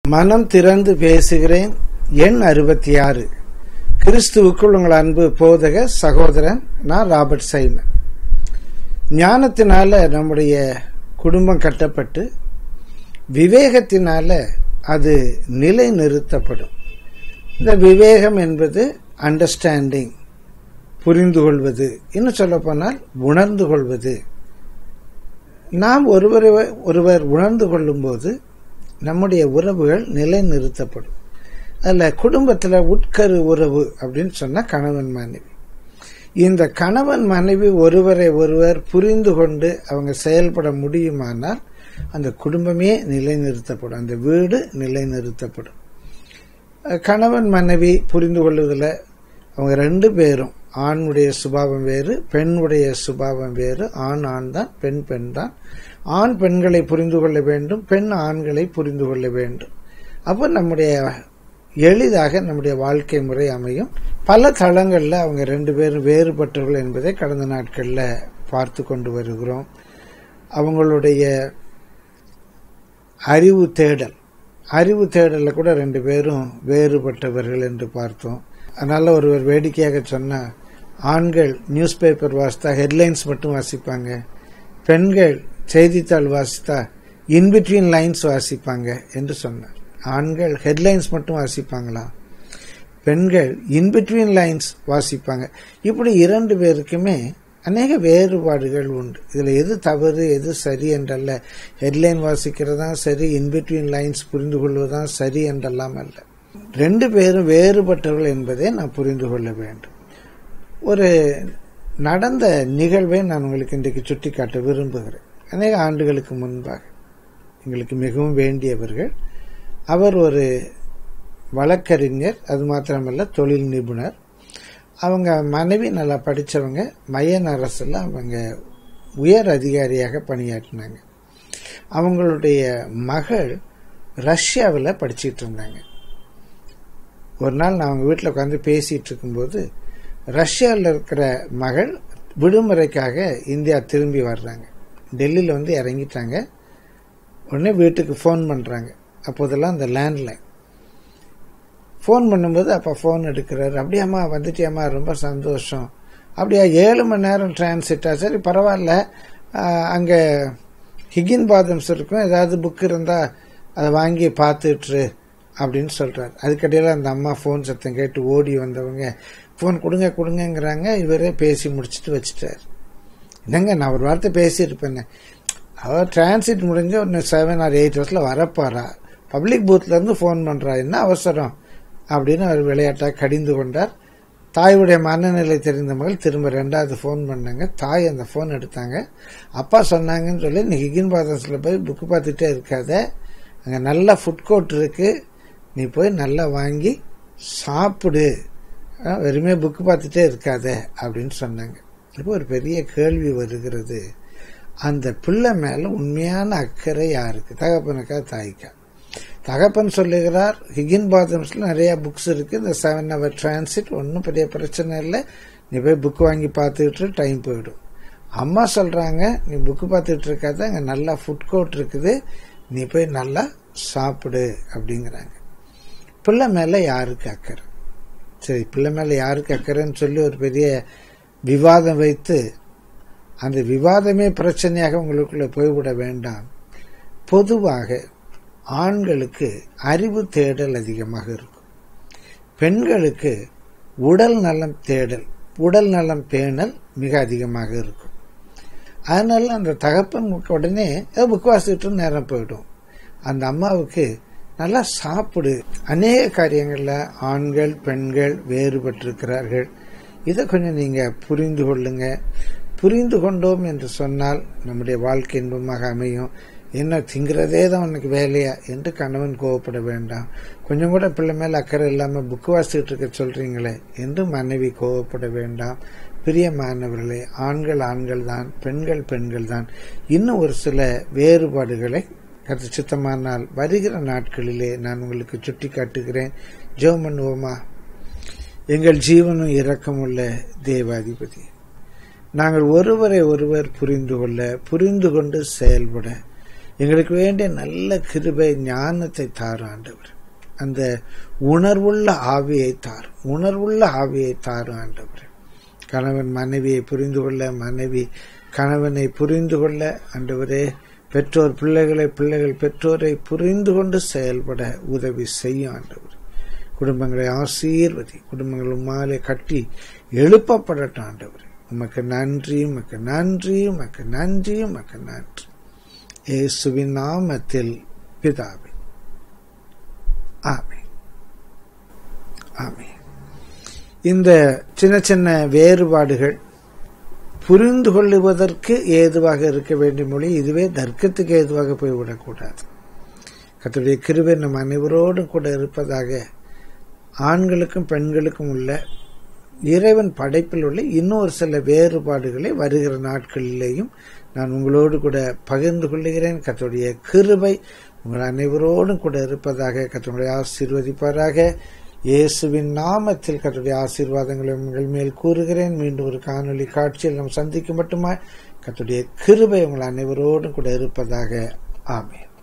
மனம் திறந்து பேசுகிறேன் எண் அறுபத்தி ஆறு கிறிஸ்துவுக்குள் உங்கள் அன்பு போதக சகோதரன் நான் ராபர்ட் சைமன் ஞானத்தினால நம்முடைய குடும்பம் கட்டப்பட்டு விவேகத்தினால அது நிலை நிறுத்தப்படும் இந்த விவேகம் என்பது அண்டர்ஸ்டாண்டிங் புரிந்து கொள்வது இன்னும் சொல்ல போனால் உணர்ந்து கொள்வது நாம் ஒருவரை ஒருவர் உணர்ந்து கொள்ளும்போது நம்முடைய உறவுகள் நிலைநிறுத்தப்படும் அதில் குடும்பத்தில் உட்கரு உறவு அப்படின்னு சொன்னால் கணவன் மனைவி இந்த கணவன் மனைவி ஒருவரை ஒருவர் புரிந்து கொண்டு அவங்க செயல்பட முடியுமானால் அந்த குடும்பமே நிலைநிறுத்தப்படும் அந்த வீடு நிலைநிறுத்தப்படும் கணவன் மனைவி புரிந்து கொள்வதில் அவங்க ரெண்டு பேரும் ஆணுடைய சுபாவம் வேறு பெண்ணுடைய சுபாவம் வேறு ஆண் ஆண் தான் பெண் பெண் தான் ஆண் பெண்களை புரிந்து கொள்ள வேண்டும் பெண் ஆண்களை புரிந்து கொள்ள வேண்டும் அப்போ நம்முடைய எளிதாக நம்முடைய வாழ்க்கை முறை அமையும் பல தளங்களில் அவங்க ரெண்டு பேரும் வேறுபட்டவர்கள் என்பதை கடந்த நாட்களில் பார்த்து கொண்டு வருகிறோம் அவங்களுடைய அறிவு தேடல் அறிவு தேடலில் கூட ரெண்டு பேரும் வேறுபட்டவர்கள் என்று பார்த்தோம் அதனால ஒருவர் வேடிக்கையாக சொன்னால் ஆண்கள் நியூஸ் பேப்பர் வாசித்தா ஹெட்லைன்ஸ் மட்டும் வாசிப்பாங்க பெண்கள் செய்தித்தாள் வாசித்தா இன்பிட்வீன் லைன்ஸ் வாசிப்பாங்க என்று சொன்னார் ஆண்கள் ஹெட்லைன்ஸ் மட்டும் வாசிப்பாங்களா பெண்கள் இன்பிட்வீன் லைன்ஸ் வாசிப்பாங்க இப்படி இரண்டு பேருக்குமே அநேக வேறுபாடுகள் உண்டு இதில் எது தவறு எது சரி என்றல்ல ஹெட்லைன் வாசிக்கிறதா சரி இன்பிட்வீன் லைன்ஸ் புரிந்து கொள்வதுதான் சரி என்றெல்லாம் அல்ல ரெண்டு பேரும் வேறுபட்டவர்கள் என்பதை நான் புரிந்து கொள்ள வேண்டும் ஒரு நடந்த நிகழ்வை நான் உங்களுக்கு இன்றைக்கு சுட்டிக்காட்ட விரும்புகிறேன் அநேக ஆண்டுகளுக்கு முன்பாக எங்களுக்கு மிகவும் வேண்டியவர்கள் அவர் ஒரு வழக்கறிஞர் அது மாத்திரமல்ல தொழில் நிபுணர் அவங்க மனைவி நல்லா படித்தவங்க மையன் அரசில் அவங்க உயர் அதிகாரியாக பணியாற்றினாங்க அவங்களுடைய மகள் ரஷ்யாவில் படிச்சிட்டு இருந்தாங்க ஒரு நாள் நான் அவங்க வீட்டில் உட்காந்து பேசிட்டு இருக்கும்போது ரஷ்யாவில் இருக்கிற மகள் விடுமுறைக்காக இந்தியா திரும்பி வர்றாங்க டெல்லியில் வந்து இறங்கிட்டாங்க உடனே வீட்டுக்கு ஃபோன் பண்ணுறாங்க அப்போதெல்லாம் அந்த லேண்ட்லைன் ஃபோன் பண்ணும்போது அப்போ ஃபோன் எடுக்கிறாரு அப்படியாம்மா வந்துட்டியாம்மா ரொம்ப சந்தோஷம் அப்படியா ஏழு மணி நேரம் டிரான்சிட்டா சரி பரவாயில்ல அங்கே ஹிகின் பாதம்ஸ் இருக்கும் ஏதாவது புக் இருந்தால் அதை வாங்கி பார்த்துட்ரு அப்படின்னு சொல்கிறார் அதுக்கடையில் அந்த அம்மா ஃபோன் சத்தம் கேட்டு ஓடி வந்தவங்க ஃபோன் கொடுங்க கொடுங்கங்கிறாங்க இவரே பேசி முடிச்சுட்டு வச்சுட்டார் என்னங்க நான் ஒரு வார்த்தை பேசியிருப்பேன்னு அவர் டிரான்சிட் முடிஞ்சு ஒரு செவன் ஆர் எயிட் ஹவர்ஸில் வரப்போறா பப்ளிக் பூத்லேருந்து ஃபோன் பண்ணுறா என்ன அவசரம் அப்படின்னு அவர் விளையாட்டாக கடிந்து கொண்டார் தாயுடைய மனநிலை தெரிந்த மகள் திரும்ப ரெண்டாவது ஃபோன் பண்ணாங்க தாய் அந்த ஃபோன் எடுத்தாங்க அப்பா சொன்னாங்கன்னு சொல்லி நீ ஹிகின் பாதஸில் போய் புக்கு பார்த்துட்டே இருக்காத அங்கே நல்ல ஃபுட் கோர்ட் இருக்கு நீ போய் நல்லா வாங்கி சாப்பிடு வெறுமே புக்கு பார்த்துட்டே இருக்காத அப்படின்னு சொன்னாங்க இப்போ ஒரு பெரிய கேள்வி வருகிறது அந்த பிள்ளை மேல உண்மையான அக்கறை யாருக்கு தகப்பனுக்கா தாய்க்கா தகப்பன் சொல்லுகிறார் ஹிகின் பாத்ரூம்ஸ்ல நிறைய புக்ஸ் இருக்கு இந்த செவன் ஹவர் டிரான்சிட் ஒன்றும் பெரிய பிரச்சனை இல்லை நீ போய் புக் வாங்கி பார்த்துக்கிட்டு டைம் போயிடும் அம்மா சொல்றாங்க நீ புக்கு பார்த்துட்டு இருக்காத அங்கே நல்லா ஃபுட் கோர்ட் இருக்குது நீ போய் நல்லா சாப்பிடு அப்படிங்கிறாங்க பிள்ளை மேல யாருக்கு அக்கறை சரி பிள்ளை மேல யாருக்கு அக்கறைன்னு சொல்லி ஒரு பெரிய விவாதம் வைத்து அந்த விவாதமே பிரச்சனையாக உங்களுக்குள்ள போய்விட வேண்டாம் பொதுவாக ஆண்களுக்கு அறிவு தேடல் அதிகமாக இருக்கும் பெண்களுக்கு உடல் நலம் தேடல் உடல் நலம் பேணல் மிக அதிகமாக இருக்கும் அதனால அந்த தகப்பன் உடனே புக் வாசிட்டு நேரம் போயிடும் அந்த அம்மாவுக்கு நல்லா சாப்பிடு அநேக காரியங்கள்ல ஆண்கள் பெண்கள் வேறுபட்டிருக்கிறார்கள் இதை கொஞ்சம் நீங்க புரிந்து கொள்ளுங்க புரிந்து கொண்டோம் என்று சொன்னால் நம்முடைய வாழ்க்கை இன்பமாக அமையும் என்ன திங்கிறதே தான் உனக்கு வேலையா என்று கணவன் கோவப்பட வேண்டாம் கொஞ்சம் கூட பிள்ளை மேல அக்கறை இல்லாம புக்கு வாசிட்டு இருக்க சொல்றீங்களே என்று மனைவி கோவப்பட வேண்டாம் பிரியமானவர்களே ஆண்கள் ஆண்கள் தான் பெண்கள் பெண்கள் தான் இன்னும் ஒரு சில வேறுபாடுகளை கருத்து சித்தமானால் வருகிற நாட்களிலே நான் உங்களுக்கு சுட்டி காட்டுகிறேன் ஜோ பண்ணுவோமா எங்கள் ஜீவனும் இரக்கமுள்ள தேவாதிபதி நாங்கள் ஒருவரை ஒருவர் புரிந்து கொள்ள புரிந்து கொண்டு செயல்பட எங்களுக்கு வேண்டிய நல்ல கிருபை ஞானத்தை தாரும் ஆண்டவர் அந்த உணர்வுள்ள ஆவியை தாரும் உணர்வுள்ள ஆவியை தாரும் ஆண்டவர் கணவன் மனைவியை புரிந்து கொள்ள மனைவி கணவனை புரிந்து கொள்ள ஆண்டவரே பெற்றோர் பிள்ளைகளை பிள்ளைகள் பெற்றோரை புரிந்து கொண்டு செயல்பட உதவி செய்யும் ஆண்டவர் குடும்பங்களை ஆசீர்வதி குடும்பங்கள் உம்மாலே கட்டி எழுப்பப்படட்டும் ஆண்டவர் உமக்கு நன்றி உமக்கு நன்றி உமக்கு நன்றி உமக்கு நன்றி இயேசுவின் நாமத்தில் பிதாவே ஆமே ஆமே இந்த சின்ன சின்ன வேறுபாடுகள் புரிந்து கொள்ளுவதற்கு ஏதுவாக இருக்க வேண்டிய மொழி இதுவே தர்க்கத்துக்கு ஏதுவாக போய்விடக்கூடாது கத்துடைய கிருபை நம் அனைவரோடும் கூட இருப்பதாக ஆண்களுக்கும் பெண்களுக்கும் உள்ள இறைவன் படைப்பில் உள்ள இன்னொரு சில வேறுபாடுகளை வருகிற நாட்களிலேயும் நான் உங்களோடு கூட பகிர்ந்து கொள்ளுகிறேன் கத்துடைய கிருபை உங்கள் அனைவரோடும் கூட இருப்பதாக கத்தனுடைய ஆசீர்வதிப்பாராக இயேசுவின் நாமத்தில் கத்துடைய ஆசீர்வாதங்களை உங்கள் மேல் கூறுகிறேன் மீண்டும் ஒரு காணொலி காட்சியில் நாம் சந்திக்கும் மட்டுமா கத்துடைய கிருபை உங்கள் அனைவரோடும் கூட இருப்பதாக ஆமேன்